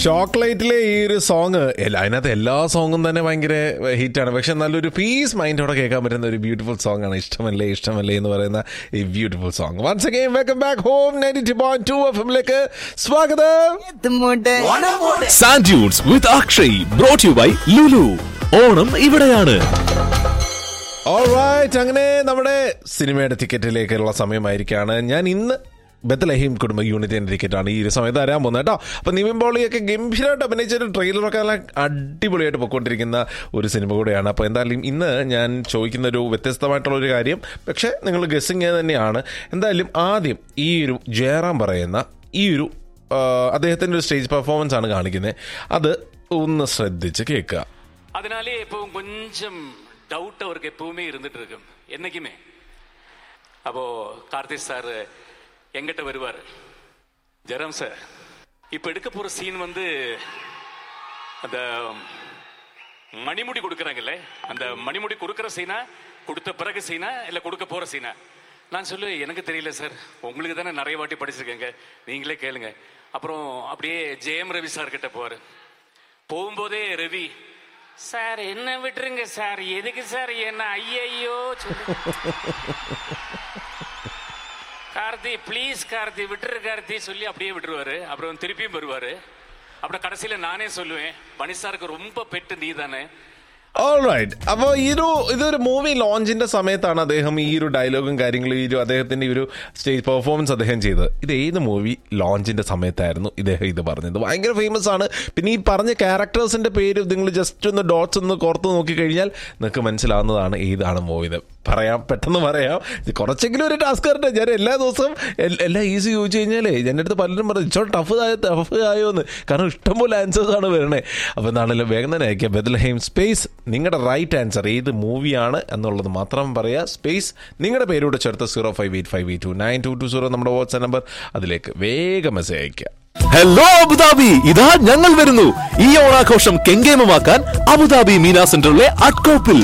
ചോക്ലേറ്റിലെ ഈ ഒരു സോങ് അതിനകത്ത് എല്ലാ സോങ്ങും തന്നെ ഭയങ്കര ഹിറ്റാണ് പക്ഷെ നല്ലൊരു പീസ് മൈൻഡോടെ കേൾക്കാൻ പറ്റുന്ന ഒരു ബ്യൂട്ടിഫുൾ സോങ് ആണ് ഇഷ്ടമല്ലേ ഇഷ്ടമല്ലേ എന്ന് പറയുന്ന ഈ beautiful song once again welcome back Home ninety point two F എമ്മിലേക്ക് സ്വാഗതം sand dunes with Akshay brought you by Lulu Onam ഇവിടെയാണ് ഓൾറൈറ്റ് അങ്ങനെ നമ്മുടെ സിനിമയുടെ ടിക്കറ്റിലേക്കുള്ള സമയമായിരിക്കാണ് ഞാൻ ഇന്ന് ബത്തലഹീം കുടുംബ യൂണിറ്റിന്റെ ടിക്കറ്റാണ് ഈ ഒരു സമയത്ത് തരാൻ പോകുന്നത് കേട്ടോ അപ്പൊ നിവിൻ പോളിയൊക്കെ ഗംഭീരമായിട്ട് അഭിനയിച്ചൊരു ട്രെയിലറൊക്കെ നല്ല അടിപൊളിയായിട്ട് പൊയ്ക്കൊണ്ടിരിക്കുന്ന ഒരു സിനിമ കൂടെയാണ് അപ്പോൾ എന്തായാലും ഇന്ന് ഞാൻ ചോദിക്കുന്ന ഒരു വ്യത്യസ്തമായിട്ടുള്ള ഒരു കാര്യം പക്ഷേ നിങ്ങൾ ഗസ്സിങ് തന്നെയാണ് എന്തായാലും ആദ്യം ഈ ഒരു ജയറാം പറയുന്ന ഈ ഒരു ആ, അദ്ദേഹത്തിന്റെ ഒരു സ്റ്റേജ് പെർഫോമൻസ് ആണ് കാണിക്കുന്നത് അത് ഒന്ന് ശ്രദ്ധിച്ച് കേൾക്കുക அதனாலே எப்பவும் கொஞ்சம் டவுட் அவருக்கு எப்பவுமே இருந்துட்டு இருக்கும் என்னைக்குமே அப்போ கார்த்திக் சார் எங்கிட்ட வருவார் ஜெரம் சார் இப்ப எடுக்க போற சீன் வந்து அந்த மணிமுடி கொடுக்குறாங்கல்ல அந்த மணிமுடி கொடுக்குற சீனா கொடுத்த பிறகு சீனா இல்ல கொடுக்க போற சீனா நான் சொல்லுவேன் எனக்கு தெரியல சார் உங்களுக்கு தானே நிறைய வாட்டி படிச்சிருக்கேங்க நீங்களே கேளுங்க அப்புறம் அப்படியே ஜெயம் ரவி சார் கிட்ட போவாரு போகும்போதே ரவி சார் என்ன விட்டுருங்க சார் எதுக்கு சார் என்ன ஐயையோ சொல்லு கார்த்தி ப்ளீஸ் கார்த்தி விட்டுரு கார்த்தி சொல்லி அப்படியே விட்டுருவாரு அப்புறம் திருப்பியும் வருவாரு அப்புறம் கடைசியில நானே சொல்லுவேன் பனி சாருக்கு ரொம்ப பெட்டு நீ தானே ഓൾറൈറ്റ് അപ്പോൾ ഈ ഒരു ഇതൊരു മൂവി ലോഞ്ചിന്റെ സമയത്താണ് അദ്ദേഹം ഈ ഒരു ഡയലോഗും കാര്യങ്ങളും ഈ ഒരു അദ്ദേഹത്തിന്റെ ഈ ഒരു സ്റ്റേജ് പെർഫോമൻസ് അദ്ദേഹം ചെയ്തത് ഇത് ഏത് മൂവി ലോഞ്ചിന്റെ സമയത്തായിരുന്നു ഇദ്ദേഹം ഇത് പറഞ്ഞത് ഭയങ്കര ഫേമസ് ആണ് പിന്നെ ഈ പറഞ്ഞ ക്യാരക്ടേഴ്സിന്റെ പേര് നിങ്ങൾ ജസ്റ്റ് ഒന്ന് ഡോട്ട്സ് ഒന്ന് കോർത്ത് നോക്കിക്കഴിഞ്ഞാൽ നിങ്ങൾക്ക് മനസ്സിലാവുന്നതാണ് ഏതാണ് മൂവി ഇത് പറയാം പെട്ടെന്ന് പറയാം ഇത് കുറച്ചെങ്കിലും ഒരു ടാസ്ക് ആയിട്ട് ഞാൻ എല്ലാ ദിവസവും എൽ- എല്ലാം ഈസി ചോദിച്ചു കഴിഞ്ഞാലേ എൻ്റെ അടുത്ത് പലരും പറഞ്ഞു ഇച്ചോ ടഫ് ആയോ ടഫ് ആയോ എന്ന് കാരണം ഇഷ്ടംപോലെ ആൻസേഴ്സ് ആണ് വരണേ അപ്പോൾ എന്താണല്ലോ വേഗം തന്നെ അയക്കുക ബദൽഹൈം സ്പേസ് നിങ്ങളുടെ റൈറ്റ് ആൻസർ ഏത് മൂവിയാണ് എന്നുള്ളത് മാത്രം പറയുക സ്പേസ് നിങ്ങളുടെ പേരോട് ചേർത്ത് zero five eight five eight two nine two two zero നമ്മുടെ വാട്സ്ആപ്പ് നമ്പർ അതിലേക്ക് വേഗം മെസ്സേജ് അയക്കുക ഹലോ അബുദാബി ഇതാ ഞങ്ങൾ വരുന്നു ഈ ഓണാഘോഷം കെങ്കേമമാക്കാൻ അബുദാബി മീന സെന്ററിലെ അട്കോപ്പിൽ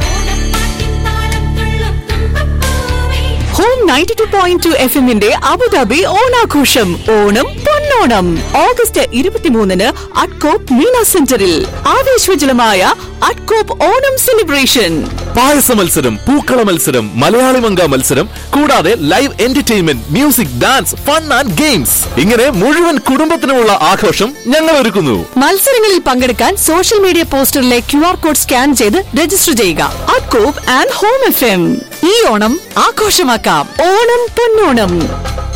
Home ninety two point two F എമ്മിന്റെ അബുദാബി ഓണാഘോഷം ഓണം പൊന്നോണം ഓഗസ്റ്റ് ഇരുപത്തിമൂന്നിന് അഡ്കോപ്പ് മീന സെന്ററിൽ ആവേശോജ്വലമായ അഡ്കോപ്പ് ഓണം സെലിബ്രേഷൻ പായസ മത്സരം പൂക്കള മത്സരം മലയാളി മങ്ക മത്സരം കൂടാതെ live entertainment music dance fun and games ഇങ്ങനെ മുഴുവൻ കുടുംബത്തിനുമുള്ള ആഘോഷം ഞങ്ങൾ ഒരുക്കുന്നു മത്സരങ്ങളിൽ പങ്കെടുക്കാൻ സോഷ്യൽ മീഡിയ പോസ്റ്ററിലെ ക്യു ആർ കോഡ് സ്കാൻ ചെയ്ത് രജിസ്റ്റർ ചെയ്യുക Adcop and Home F M ഈ ഓണം ആഘോഷമാക്കാം ഓണം പൊന്നോണം